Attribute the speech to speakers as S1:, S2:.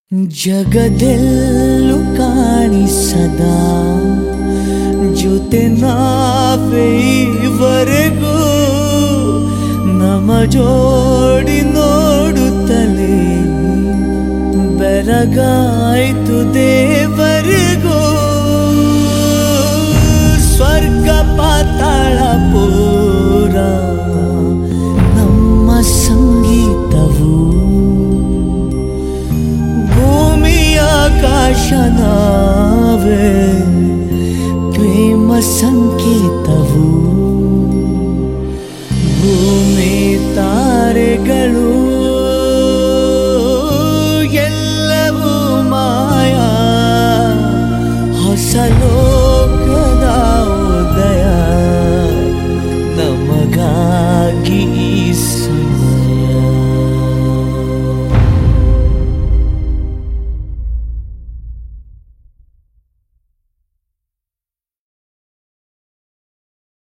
S1: ಜಗದೆಲ್ಲೂ ಕಾಣಿಸದ ಜೊತೆ ನಾವೇ ಈವರೆಗೂ ನಮ ಜೋಡಿ ನೋಡುತ್ತಲೇ ಬೆರಗಾಯ್ತು ದೇವರಿಗೂ ಸ್ವರ್ಗ ಪಾತಾಳ ಪೂರ ನಮ್ಮ ಸಂಗೀತವು ಭೂಮಿ ಆಕಾಶ ನಾವೇ ಪ್ರೇಮ ಸಂಕೇತವು ಭೂಮಿ ತಾರೆಗಳು